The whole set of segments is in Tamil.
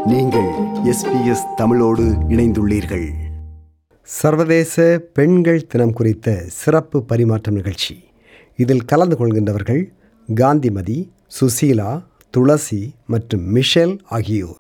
நீங்கள் எஸ்பிஎஸ் தமிழோடு இணைந்துள்ளீர்கள் சர்வதேச பெண்கள் தினம் குறித்த சிறப்பு பரிமாற்றம் நிகழ்ச்சி இதில் கலந்து கொள்கின்றவர்கள் காந்திமதி சுசீலா துளசி மற்றும் மிஷேல் ஆகியோர்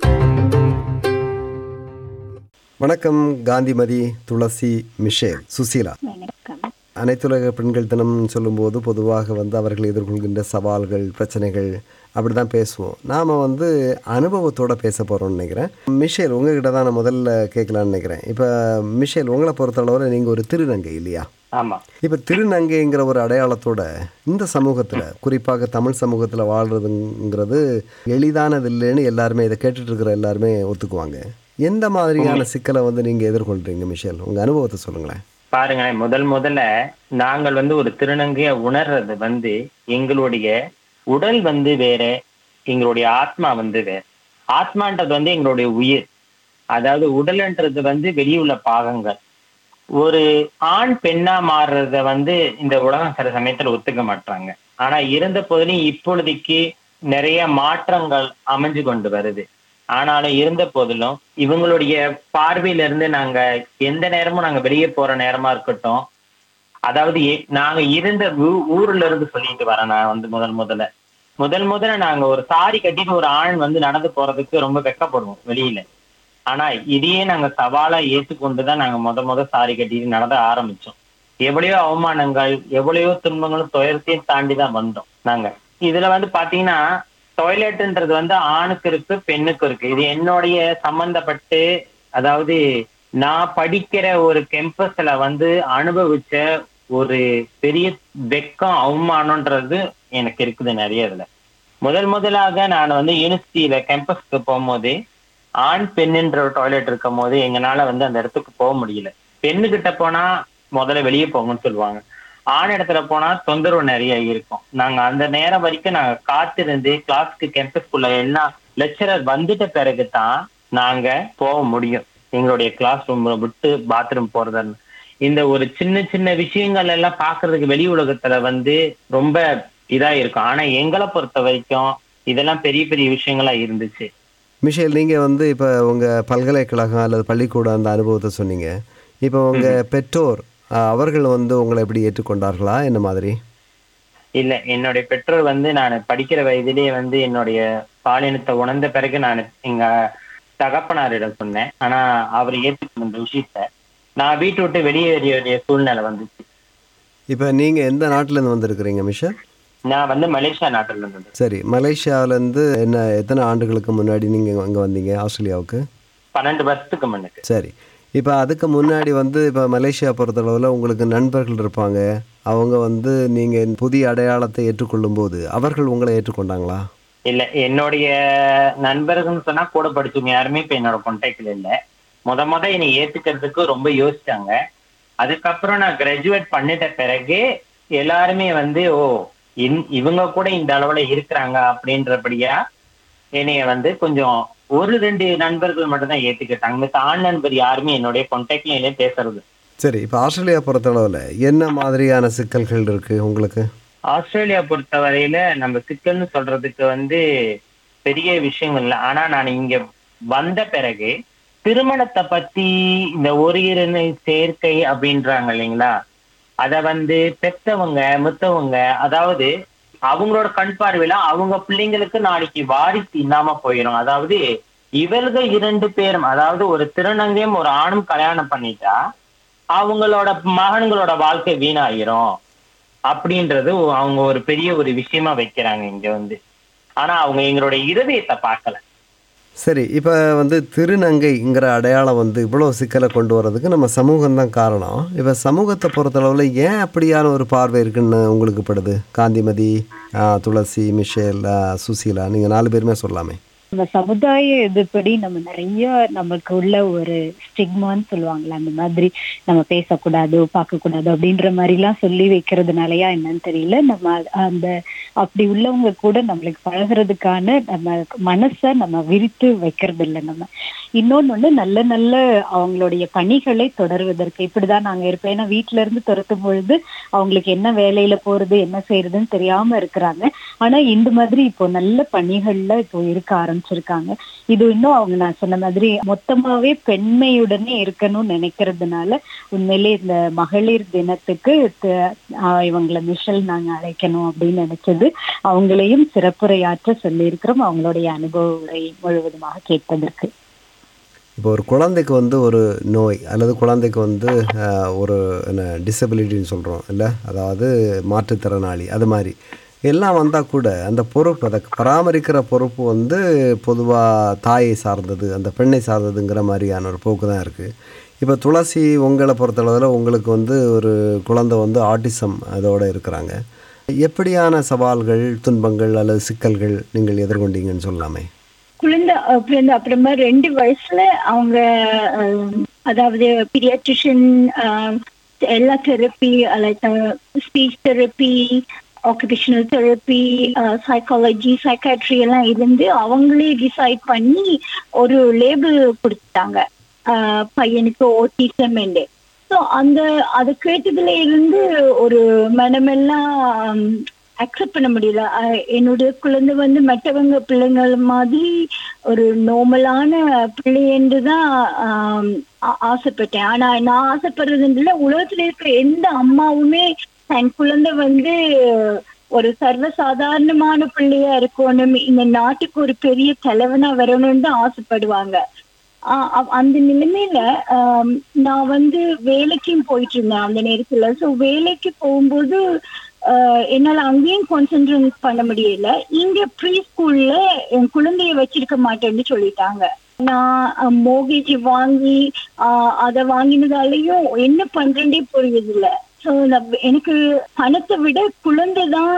வணக்கம் காந்திமதி துளசி மிஷேல் சுசீலா வணக்கம் அனைத்துலக பெண்கள் தினம் சொல்லும்போது பொதுவாக வந்து அவர்கள் எதிர்கொள்கின்ற சவால்கள் பிரச்சனைகள் அப்படி தான் பேசுவோம் நாம் வந்து அனுபவத்தோடு பேச போகிறோம்னு நினைக்கிறேன் மிஷேல் உங்ககிட்ட தான் நான் முதல்ல கேட்கலான்னு நினைக்கிறேன் இப்போ மிஷேல் உங்களை பொறுத்தளவில் நீங்கள் ஒரு திருநங்கை இல்லையா ஆமா இப்போ திருநங்கைங்கிற ஒரு அடையாளத்தோட இந்த சமூகத்தில் குறிப்பாக தமிழ் சமூகத்தில் வாழ்கிறதுங்கிறது எளிதானது இல்லைன்னு எல்லாருமே இதை கேட்டுட்டு இருக்கிற எல்லாருமே ஒத்துக்குவாங்க எந்த மாதிரியான சிக்கலை வந்து நீங்கள் எதிர்கொள்கிறீங்க மிஷேல் உங்கள் அனுபவத்தை சொல்லுங்களேன் பாருங்களேன் முதல் முதல்ல நாங்கள் வந்து ஒரு திருநங்கைய உணர்றது வந்து எங்களுடைய உடல் வந்து வேற எங்களுடைய ஆத்மா வந்து வேற ஆத்மான்றது வந்து எங்களுடைய உயிர் அதாவது உடல்ன்றது வந்து வெளியுள்ள பாகங்கள் ஒரு ஆண் பெண்ணா மாறுறத வந்து இந்த உலகம் சில சமயத்துல ஒத்துக்க மாட்டாங்க ஆனா இருந்த போதிலும் இப்பொழுதைக்கு நிறைய மாற்றங்கள் அமைஞ்சு கொண்டு வருது ஆனாலும் இருந்த போதிலும் இவங்களுடைய பார்வையில இருந்து நாங்க எந்த நேரமும் நாங்க வெளியே போற நேரமா இருக்கட்டும் அதாவது எ- நாங்க இருந்த ஊ- ஊர்ல இருந்து சொல்லிட்டு வரேன் நான் வந்து முதல் முதல்ல முதல் முதல்ல நாங்க ஒரு சாரி கட்டிட்டு ஒரு ஆண் வந்து நடந்து போறதுக்கு ரொம்ப வெக்கப்படுவோம் வெளியில ஆனா இதையே நாங்க சவாலா ஏற்றுக்கொண்டுதான் நாங்க முத முத சாரி கட்டிட்டு நடந்த ஆரம்பிச்சோம் எவ்வளையோ அவமானங்கள் எவ்வளையோ துன்பங்களும் துயரத்தையும் தாண்டி தான் வந்தோம் நாங்க இதுல வந்து பாத்தீங்கன்னா டாய்லெட்ன்றது வந்து ஆணுக்கு இருக்கு பெண்ணுக்கு இருக்கு இது என்னுடைய சம்பந்தப்பட்டு அதாவது நான் படிக்கிற ஒரு கேம்பஸ்ல வந்து அனுபவிச்ச ஒரு பெரிய வெக்கம் அவமானம்ன்றது எனக்கு இருக்குது நிறைய இதுல முதல் முதலாக நான் வந்து யூனிவர்சிட்டியில கேம்பஸ்க்கு போகும்போது ஆண் பெண்ணுன்ற ஒரு டாய்லெட் இருக்கும் போது எங்களால வந்து அந்த இடத்துக்கு போக முடியல பெண்ணு கிட்ட போனா முதல்ல வெளியே போங்கன்னு சொல்லுவாங்க ஆண் இடத்துல போனா தொந்தரவு நிறைய இருக்கும் நாங்க அந்த நேரம் வரைக்கும் நாங்க காத்திருந்து கிளாஸ்க்கு கேம்பஸ்குள்ள எல்லாம் லெக்சரர் வந்துட்ட பிறகு தான் நாங்க போக முடியும் எங்களுடைய கிளாஸ் ரூம் விட்டு பாத்ரூம் போறதுன்னு இந்த ஒரு சின்ன சின்ன விஷயங்கள் எல்லாம் பாக்குறதுக்கு வெளி உலகத்துல வந்து ரொம்ப இதா இருக்கும் ஆனா எங்களை பொறுத்த வரைக்கும் இதெல்லாம் பெரிய பெரிய விஷயங்களா இருந்துச்சு மிஷேல் நீங்கள் வந்து இப்போ உங்கள் பல்கலைக்கழகம் அல்லது பள்ளிக்கூடம் அந்த அனுபவத்தை சொன்னீங்க இப்போ உங்கள் பெற்றோர் அஹ், அவர்கள் வந்து உங்களை எப்படி ஏற்றுக்கொண்டார்களா என்ன மாதிரி இல்ல என்னுடைய பெற்றோர் வந்து நான் படிக்கிற வயதிலேயே வந்து என்னுடைய பாலினத்தை உணர்ந்த பிறகு நான் எங்க தகப்பனாரிடம் சொன்னேன் ஆனா அவர் ஏற்றுக்கொண்ட இந்த விஷயத்த நான் வீட்டை விட்டு வெளியேறிய வேண்டிய சூழ்நிலை வந்துச்சு இப்போ நீங்கள் எந்த நாட்டிலேருந்து வந்திருக்கிறீங்க மிஷேல் நான் வந்து மலேசியா நாட்டில் இருந்தது சரி மலேசியாவிலேருந்து என்ன எத்தனை ஆண்டுகளுக்கு முன்னாடி நீங்கள் அங்கே வந்தீங்க ஆஸ்திரேலியாவுக்கு பன்னெண்டு வருஷத்துக்கு முன்னுக்கு சரி இப்போ அதுக்கு முன்னாடி வந்து இப்போ மலேசியா பொறுத்தளவில் உங்களுக்கு நண்பர்கள் இருப்பாங்க அவங்க வந்து நீங்கள் புதிய அடையாளத்தை ஏற்றுக்கொள்ளும்போது அவர்கள் உங்களை ஏற்றுக்கொண்டாங்களா இல்ல என்னுடைய நண்பர்கள்னு சொன்னா கூட படிச்சவங்க யாருமே இப்ப என்னோட கான்டாக்ட்ல இல்ல முத முத என்னை ஏத்துக்கிறதுக்கு ரொம்ப யோசிச்சாங்க அதுக்கப்புறம் நான் கிராஜுவேட் பண்ணிட்ட பிறகு எல்லாருமே வந்து ஓ இந்- இவங்க கூட இந்த அளவுல இருக்கிறாங்க அப்படின்றபடியா என்னைய வந்து கொஞ்சம் ஒரு ரெண்டு நண்பர்கள் மட்டும் தான் ஏத்துக்கிட்டாங்க மித்த ஆண் நண்பர் யாருமே என்னுடைய கான்டாக்ட்ல இல்லையே பேசுறது சரி இப்போ ஆஸ்திரேலியா பொறுத்தளவில் என்ன மாதிரியான சிக்கல்கள் இருக்குது உங்களுக்கு ஆஸ்திரேலியா பொறுத்தவரையில நம்ம சிக்கல்னு சொல்றதுக்கு வந்து பெரிய விஷயம் இல்லை ஆனா நான் இங்க வந்த பிறகு திருமணத்தை பத்தி இந்த ஒருங்கிணை சேர்க்கை அப்படின்றாங்க இல்லைங்களா அத வந்து பெத்தவங்க முத்தவங்க அதாவது அவங்களோட கண் பார்வையில அவங்க பிள்ளைங்களுக்கு நாளைக்கு வாரிசு இல்லாம போயிடும் அதாவது இவர்கள் இரண்டு பேரும் அதாவது ஒரு திருநங்கையும் ஒரு ஆணும் கல்யாணம் பண்ணிட்டா அவங்களோட மகன்களோட வாழ்க்கை வீணாயிரும் அப்படின்றது ஒ- அவங்க ஒரு பெரிய ஒரு விஷயமா வைக்கிறாங்க இங்க வந்து ஆனா அவங்க எங்களுடைய இருதயத்தை பார்க்கல சரி இப்போ வந்து திருநங்கைங்கிற அடையாளம் வந்து இவ்வளோ சிக்கலை கொண்டு வர்றதுக்கு நம்ம சமூகம் தான் காரணம் இப்போ சமூகத்தை பொறுத்தளவில் ஏன் அப்படியான ஒரு பார்வை இருக்குன்னு உங்களுக்கு படுது காந்திமதி ஆ, துளசி மிஷேல் ஆ, சுசீலா நீங்கள் நாலு பேருமே சொல்லலாமே நம்ம சமுதாய இதுபடி நம்ம நிறைய நமக்கு உள்ள ஒரு ஸ்டிக்மான்னு சொல்லுவாங்கல்ல அந்த மாதிரி நம்ம பேசக்கூடாது பார்க்க கூடாது அப்படின்ற மாதிரி எல்லாம் சொல்லி வைக்கிறதுனாலயா என்னன்னு தெரியல நம்ம அந்த அப்படி உள்ளவங்க கூட நம்மளுக்கு பழகுறதுக்கான நம்ம மனசை நம்ம விரித்து வைக்கிறது இல்லை நம்ம இன்னொன்னு வந்து நல்ல நல்ல அவங்களுடைய பணிகளை தொடர்வதற்கு இப்படிதான் நாங்க இருப்போம் ஏன்னா வீட்டுல இருந்து துரத்தும் பொழுது அவங்களுக்கு என்ன வேலையில போறது என்ன செய்யறதுன்னு தெரியாம இருக்கிறாங்க ஆனா இந்த மாதிரி இப்போ நல்ல பணிகள்ல இப்போ இருக்க ஆரம்பிச்சு ஆரம்பிச்சிருக்காங்க இது இன்னும் அவங்க நான் சொன்ன மாதிரி மொத்தமாவே பெண்மையுடனே இருக்கணும்னு நினைக்கிறதுனால உண்மையிலே இந்த மகளிர் தினத்துக்கு த- ஆஹ் இவங்கள மிஷல் நாங்க அழைக்கணும் அப்படின்னு நினைச்சது அவங்களையும் சிறப்புரையாற்ற சொல்லியிருக்கிறோம் அவங்களுடைய அனுபவ உரை முழுவதுமாக கேட்பதற்கு இப்போ ஒரு குழந்தைக்கு வந்து ஒரு நோய் அல்லது குழந்தைக்கு வந்து ஆஹ், ஒரு என்ன டிசபிலிட்டின்னு சொல்கிறோம் இல்லை அதாவது மாற்றுத்திறனாளி அது மாதிரி எல்லாம் வந்தால் கூட அந்த பொறுப்பு அதை பராமரிக்கிற பொறுப்பு வந்து பொதுவாக தாயை சார்ந்தது அந்த பெண்ணை சார்ந்ததுங்கிற மாதிரியான ஒரு போக்கு தான் இருக்குது இப்போ துளசி உங்களை பொறுத்தளவில் உங்களுக்கு வந்து ஒரு குழந்தை வந்து ஆட்டிசம் அதோட இருக்கிறாங்க எப்படியான சவால்கள் துன்பங்கள் அல்லது சிக்கல்கள் நீங்கள் எதிர்கொண்டீங்கன்னு சொல்லலாமே குழந்தை பிறந்த அப்புறமா ரெண்டு வயசுல அவங்க அஹ், அதாவது பீடியாட்ரிஷியன் எல்லா therapy speech therapy occupational therapy psychology psychiatry எல்லாம் இருந்து அவங்களே டிசைட் பண்ணி ஒரு லேபிள் கொடுத்துட்டாங்க அஹ், பையனுக்கு ஓட்டிசம் ஸோ அந்த அதை கேட்டதுல இருந்து ஒரு மனமெல்லாம் அக்செப்ட் பண்ண முடியல அஹ் என்னுடைய குழந்தை வந்து மற்றவங்க பிள்ளைங்கள் மாதிரி ஒரு நார்மலான பிள்ளை என்று தான் ஆம், ஆ- ஆசைப்பட்டேன் ஆனா நான் ஆசைப்படுறதுல உலகத்துல இருக்கிற எந்த அம்மாவுமே தன் குழந்தை வந்து ஒரு சர்வசாதாரணமான பிள்ளையா இருக்கணும் இந்த நாட்டுக்கு ஒரு பெரிய தலைவனா வரணும்னு தான் ஆசைப்படுவாங்க ஆஹ் அ- அந்த நிலைமையில ஆம், நான் வந்து வேலைக்கும் போயிட்டு இருந்தேன் அந்த நேரத்துல ஸோ வேலைக்கு போகும்போது ஆஹ் என்னால அங்கேயும் கான்சென்ட்ரேட் பண்ண முடியல இங்க ப்ரீ ஸ்கூல்ல என் குழந்தைய வச்சிருக்க மாட்டேன்னு சொல்லிட்டாங்க நான் மோகேஜ் வாங்கி ஆஹ் அதை வாங்கினதாலையும் என்ன பண்றேன்னே புரியுதில்ல ஸோ எனக்கு பணத்தை விட குழந்தை தான்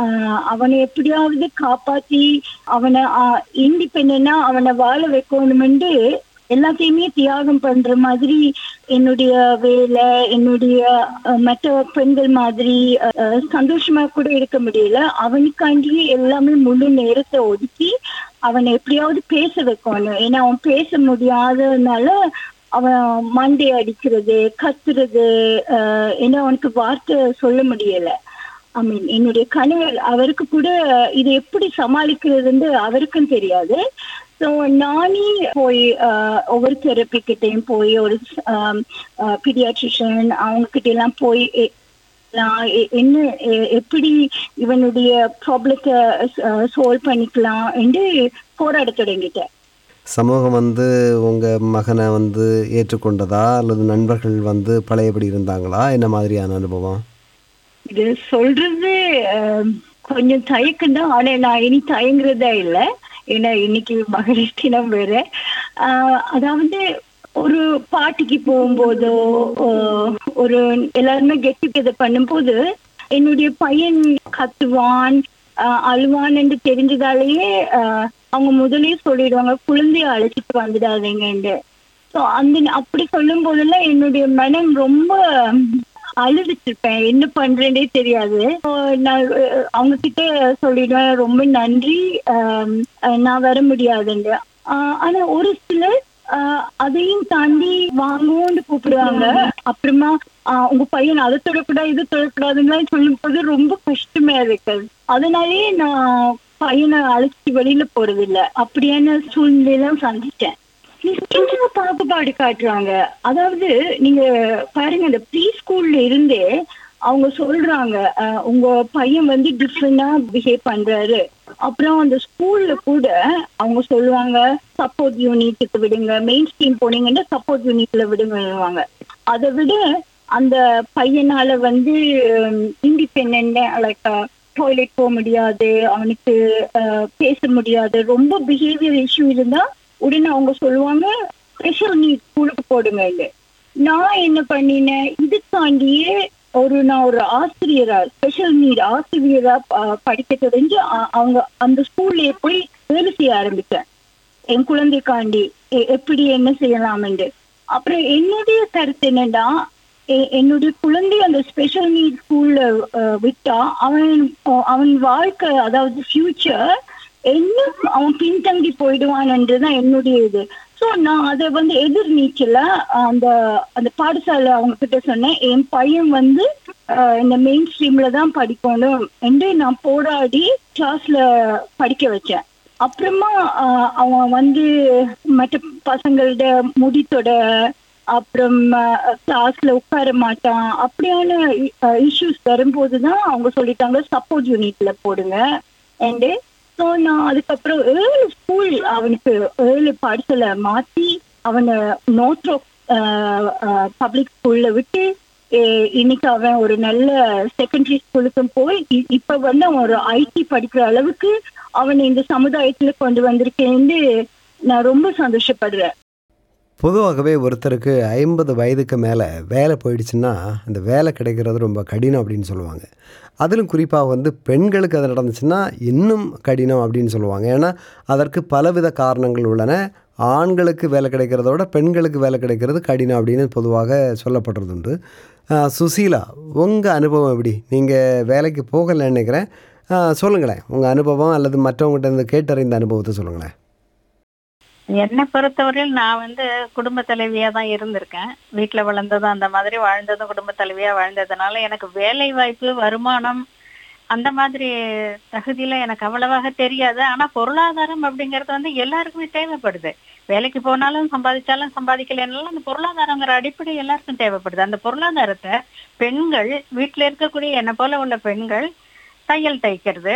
அவனை எப்படியாவது காப்பாத்தி அவனை இண்டிபெண்டா அவனை வாழ வைக்கணுமென்று எல்லாத்தையுமே தியாகம் பண்ற மாதிரி என்னுடைய வேலை என்னுடைய அஹ், மற்ற பெண்கள் மாதிரி அஹ், சந்தோஷமா கூட இருக்க முடியல அவனுக்காண்டியே எல்லாமே முழு நேரத்தை ஒதுக்கி அவனை எப்படியாவது பேச வைக்கணும் ஏன்னா அவன் பேச முடியாததுனால அவன் மண்டை அடிக்கிறது கத்துறது அஹ், ஏன்னா அவனுக்கு வார்த்தை சொல்ல முடியல ஐ மீன் என்னுடைய கணவர் அவருக்கு கூட இதை எப்படி சமாளிக்கிறதுன்னு அவருக்கும் தெரியாது ஸோ நானே போய் அஹ், ஒவ்வொரு தெரப்பி கிட்டையும் போய் ஒரு பீடியாட்ரிஷியன் அவங்க கிட்ட எல்லாம் போய் எ- நான் எ- என்ன எ- எப்படி இவனுடைய ப்ராப்ளத்தை சால்வ் பண்ணிக்கலாம் என்று போராட தொடங்கிட்டேன் சமூகம் வந்து உங்கள் மகனை வந்து ஏற்றுக்கொண்டதா அல்லது நண்பர்கள் வந்து பழையபடி இருந்தாங்களா என்ன மாதிரியான அனுபவம் இது சொல்றது அஹ், கொஞ்சம் தயக்கம் தான் ஆனா நான் இனி தயங்குறதா இல்ல ஏன்னா இன்னைக்கு மகளிர் தினம் வேற ஆஹ், அதாவது ஒரு பாட்டிக்கு போகும்போதோ ஆஹ், ஒரு எல்லாருமே கெட் டுகெதர் பண்ணும்போது என்னுடைய பையன் கத்துவான் ஆஹ், அழுவான் என்று தெரிஞ்சதாலேயே ஆஹ், அவங்க முதலே சொல்லிடுவாங்க குழந்தைய அழைச்சிட்டு வந்துடாதீங்கன்னு ஸோ அந்த அப்படி சொல்லும் போதெல்லாம் என்னுடைய மனம் ரொம்ப அழுதுட்டு இருப்பேன் என்ன பண்றேனே தெரியாது So, நான் அஹ், அவங்க கிட்ட சொல்லிடுவேன் ரொம்ப நன்றி ஆம், அஹ், நான் வர முடியாதுன்னு ஆஹ், ஆனா ஒரு சிலர் ஆஹ், அதையும் தாண்டி வாங்குவோன்னு கூப்பிடுவாங்க அப்புறமா ஆஹ், உங்க பையன் அதை தொடக்கூடாது இது தொடக்கூடாதுன்னு சொல்லும் போது ரொம்ப கஷ்டமா இருக்கு அதனாலேயே நான் பையனை அழைச்சிட்டு வெளியில போறது இல்ல அப்படியான சூழ்நிலையெல்லாம் சந்திச்சேன் நிச்சயமா பாகுபாடு காட்டுறாங்க அதாவது நீங்க பாருங்க அந்த ப்ரீ ஸ்கூல்ல இருந்தே அவங்க சொல்றாங்க அஹ், உங்க பையன் வந்து டிஃப்ரெண்டா பிஹேவ் பண்றாரு அப்புறம் அந்த ஸ்கூல்ல கூட அவங்க சொல்லுவாங்க சப்போர்ட் யூனிட்டுக்கு விடுங்க மெயின் ஸ்ட்ரீம் போனீங்கன்னா சப்போர்ட் யூனிட்ல விடுங்க அதை விட அந்த பையனால வந்து இண்டிபெண்ட் லைக் டாய்லெட் போக முடியாது அவனுக்கு அஹ், பேச முடியாது ரொம்ப பிஹேவியர் இஷ்யூ இருந்தா உடனே அவங்க சொல்லுவாங்க ஸ்பெஷல் நீட் ஸ்கூலுக்கு போடுங்க நான் என்ன பண்ணினேன் இதுக்காண்டியே ஒரு நான் ஒரு ஆசிரியரா ஸ்பெஷல் நீட் ஆசிரியரா ப- படிக்க தெரிஞ்சு அ- அவங்க அந்த ஸ்கூல்லே போய் வேலை செய்ய ஆரம்பிச்சேன் என் குழந்தைக்காண்டி எ- எப்படி என்ன செய்யலாம்னு அப்புறம் என்னுடைய கருத்து என்னன்னா எ- என்னுடைய குழந்தை அந்த ஸ்பெஷல் நீட் ஸ்கூல்ல விட்டா அவன் அஹ், அவன் வாழ்க்கை அதாவது ஃபியூச்சர் இன்னும் அவன் பின்தங்கி போயிடுவான்ன்றதுதான் என்னுடைய இது ஸோ நான் அதை வந்து எதிர் நீச்சல அந்த அந்த பாடசாலை அவங்க கிட்ட சொன்னேன் என் பையன் வந்து அஹ், இந்த மெயின் ஸ்ட்ரீம்ல தான் படிக்கணும் என்று நான் போராடி கிளாஸ்ல படிக்க வச்சேன் அப்புறமா ஆஹ், அவன் வந்து மற்ற பசங்களோட முடித்தோட அப்புறம் கிளாஸ்ல உட்கார மாட்டான் அப்படியான இஷ்யூஸ் வரும்போது தான் அவங்க சொல்லிட்டாங்க சப்போர்ட் யூனிட்ல போடுங்க அண்டு ஸோ நான் அதுக்கப்புறம் ஏழு ஸ்கூல் அவனுக்கு ஏழு பாடத்துல மாத்தி அவனை நோத்ரோ பப்ளிக் ஸ்கூல்ல விட்டு eh, இன்னைக்கு அவன் ஒரு நல்ல செகண்டரி ஸ்கூலுக்கும் போய் இ- இப்ப வந்து அவன் ஒரு ஐடி படிக்கிற அளவுக்கு அவனை இந்த சமுதாயத்துல கொண்டு வந்திருக்கேன்னு நான் ரொம்ப சந்தோஷப்படுறேன் பொதுவாகவே ஒருத்தருக்கு ஐம்பது வயதுக்கு மேலே வேலை போயிடுச்சுன்னா அந்த வேலை கிடைக்கிறது ரொம்ப கடினம் அப்படின்னு சொல்லுவாங்க அதிலும் குறிப்பாக வந்து பெண்களுக்கு அது நடந்துச்சுன்னா இன்னும் கடினம் அப்படின்னு சொல்லுவாங்க ஏன்னா அதற்கு பலவித காரணங்கள் உள்ளன ஆண்களுக்கு வேலை கிடைக்கிறத விட பெண்களுக்கு வேலை கிடைக்கிறது கடினம் அப்படின்னு பொதுவாக சொல்லப்படுறது உண்டு ஆஹ், சுசீலா உங்கள் அனுபவம் எப்படி நீங்கள் வேலைக்கு போகலைன்னு நினைக்கிறேன் ஆஹ், சொல்லுங்களேன் உங்கள் அனுபவம் அல்லது மற்றவங்ககிட்ட இருந்து கேட்டறிந்த அனுபவத்தை சொல்லுங்களேன் என்னை பொறுத்தவரையில் நான் வந்து குடும்ப தலைவியா தான் இருந்திருக்கேன் வீட்டுல வளர்ந்ததும் அந்த மாதிரி வாழ்ந்ததும் குடும்ப தலைவியா வாழ்ந்ததுனால எனக்கு வேலை வாய்ப்பு வருமானம் அந்த மாதிரி தகுதியில எனக்கு அவ்வளவாக தெரியாது ஆனா பொருளாதாரம் அப்படிங்கிறது வந்து எல்லாருக்குமே தேவைப்படுது வேலைக்கு போனாலும் சம்பாதிச்சாலும் சம்பாதிக்கலைன்னாலும் அந்த பொருளாதாரங்கிற அடிப்படை எல்லாருக்கும் தேவைப்படுது அந்த பொருளாதாரத்தை பெண்கள் வீட்டுல இருக்கக்கூடிய என்னை போல உள்ள பெண்கள் தையல் தைக்கிறது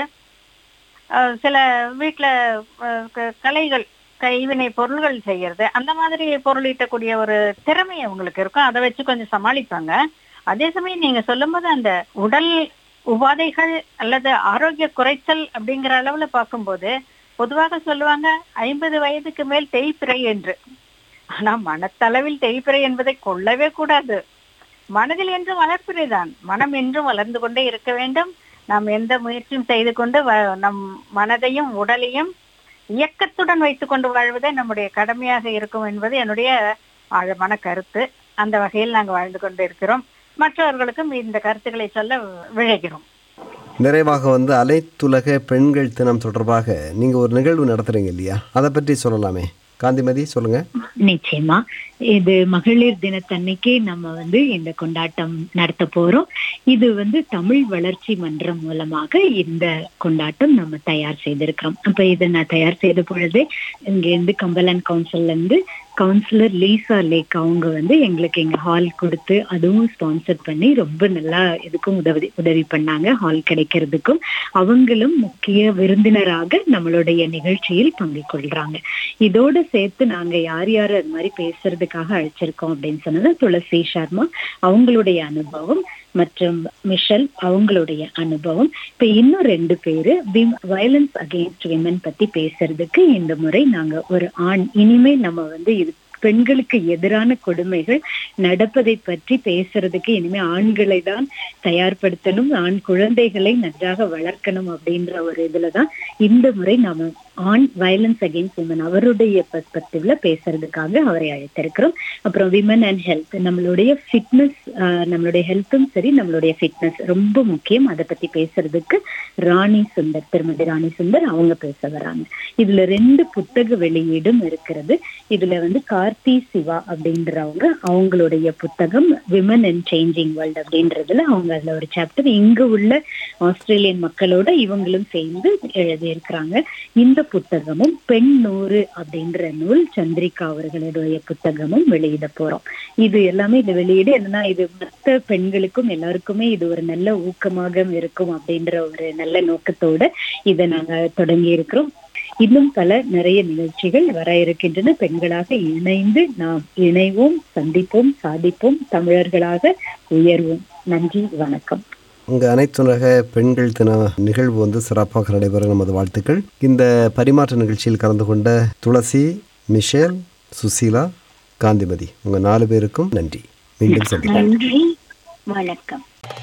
அஹ் சில வீட்டுல அஹ் க- கலைகள் கைவினை பொருள்கள் செய்யறது அந்த மாதிரி பொருளீட்டக்கூடிய ஒரு திறமை அவங்களுக்கு இருக்கும் அதை வச்சு கொஞ்சம் சமாளிப்பாங்க அதே சமயம் நீங்க சொல்லும்போது அந்த உடல் உபாதைகள் அல்லது ஆரோக்கிய குறைச்சல் அப்படிங்கிற அளவுல பார்க்கும்போது பொதுவாக சொல்லுவாங்க ஐம்பது வயதுக்கு மேல் தேய்பிறை என்று ஆனா மனத்தளவில் தேய்பிறை என்பதை கொள்ளவே கூடாது மனதில் என்றும் வளர்ப்பிறைதான் மனம் என்றும் வளர்ந்து கொண்டே இருக்க வேண்டும் நாம் எந்த முயற்சியும் செய்து கொண்டு வ- நம் மனதையும் உடலையும் இயக்கத்துடன் வைத்துக் கொண்டு வாழ்வதே நம்முடைய கடமையாக இருக்கும் என்பது என்னுடைய ஆழமான கருத்து அந்த வகையில் நாங்கள் வாழ்ந்து கொண்டு இருக்கிறோம் மற்றவர்களுக்கும் இந்த கருத்துக்களை சொல்ல விழைகிறோம் நிறைவாக வந்து அனைத்துலக பெண்கள் தினம் தொடர்பாக நீங்கள் ஒரு நிகழ்வு நடத்துகிறீங்க இல்லையா அதை பற்றி சொல்லலாமே காந்திமதி சொல்லுங்கள் நிச்சயமா இது மகளிர் தினத்தன்னைக்கு நம்ம வந்து இந்த கொண்டாட்டம் நடத்த போறோம் இது வந்து தமிழ் வளர்ச்சி மன்றம் மூலமாக இந்த கொண்டாட்டம் நம்ம தயார் செய்திருக்கிறோம் அப்ப இதை நான் தயார் செய்த பொழுது இங்க இருந்து கம்பலன் கவுன்சில்ல இருந்து கவுன்சிலர் லீசா லேக் அவங்க வந்து எங்களுக்கு எங்க ஹால் கொடுத்து அதுவும் ஸ்பான்சர் பண்ணி ரொம்ப நல்லா இதுக்கும் உதவி உதவி பண்ணாங்க ஹால் கிடைக்கிறதுக்கும் அவங்களும் முக்கிய விருந்தினராக நம்மளுடைய நிகழ்ச்சியில் பங்கு கொள்றாங்க இதோட சேர்த்து நாங்க யார் யார் அது மாதிரி பேசுறதுக்காக அழைச்சிருக்கோம் அப்படின்னு சொன்னது துளசி சர்மா அவங்களுடைய அனுபவம் மற்றும் மிஷல் அவங்களுடைய அனுபவம் இப்ப இன்னும் ரெண்டு பேரு வயலன்ஸ் அகெயின்ஸ்ட் விமன் பத்தி பேசுறதுக்கு இந்த முறை நாங்க ஒரு ஆண் இனிமே நம்ம வந்து இது பெண்களுக்கு எதிரான கொடுமைகள் நடப்பதை பற்றி பேசுறதுக்கு இனிமே ஆண்களை தான் தயார்படுத்தணும் ஆண் குழந்தைகளை நன்றாக வளர்க்கணும் அப்படின்ற ஒரு இதுலதான் இந்த முறை நாம ஆன் வயலன்ஸ் அகெயின்ஸ்ட் விமன் அவருடைய பெர்ஸ்பெக்டிவ்ல பேசுறதுக்காக அவரை அழைத்திருக்கிறோம் அப்புறம் விமன் அண்ட் ஹெல்த் நம்மளுடைய ஃபிட்னஸ் நம்மளுடைய ஹெல்த்தும் சரி நம்மளுடைய ஃபிட்னஸ் ரொம்ப முக்கியம் அதை பத்தி பேசுறதுக்கு ராணி சுந்தர் திருமதி ராணி சுந்தர் அவங்க பேச வராங்க இதுல ரெண்டு புத்தக வெளியீடும் இருக்கிறது இதுல வந்து கார்த்தி சிவா அப்படின்றவங்க அவங்களுடைய புத்தகம் விமன் அண்ட் சேஞ்சிங் வேர்ல்ட் அப்படின்றதுல அவங்க அதுல ஒரு சாப்டர் இங்க உள்ள ஆஸ்திரேலியன் மக்களோட இவங்களும் சேர்ந்து எழுதியிருக்கிறாங்க இந்த புத்தகமும் பெண் நூறு அப்படின்ற நூல் சந்திரிகா அவர்களுடைய புத்தகமும் வெளியிட போறோம் இது எல்லாமே இது வெளியீடு என்னன்னா இது மற்ற பெண்களுக்கும் எல்லாருக்குமே இது ஒரு நல்ல ஊக்கமாக இருக்கும் அப்படின்ற ஒரு நல்ல நோக்கத்தோட இதை நாங்க தொடங்கி இருக்கிறோம் இன்னும் பல நிறைய நிகழ்ச்சிகள் வர இருக்கின்றன பெண்களாக இணைந்து நாம் இணைவோம் சந்திப்போம் சாதிப்போம் தமிழர்களாக உயர்வோம் நன்றி வணக்கம் உங்கள் அனைத்துலக பெண்கள் தின நிகழ்வு வந்து சிறப்பாக நடைபெற நமது வாழ்த்துக்கள் இந்த பரிமாற்ற நிகழ்ச்சியில் கலந்து கொண்ட துளசி மிஷேல் சுசீலா காந்திமதி உங்கள் நாலு பேருக்கும் நன்றி மீண்டும் சந்திப்போம் நன்றி வணக்கம்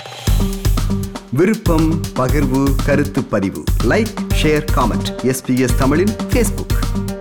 விருப்பம் பகிர்வு கருத்து பதிவு லைக் ஷேர் காமெண்ட் எஸ்பிஎஸ் தமிழின் ஃபேஸ்புக்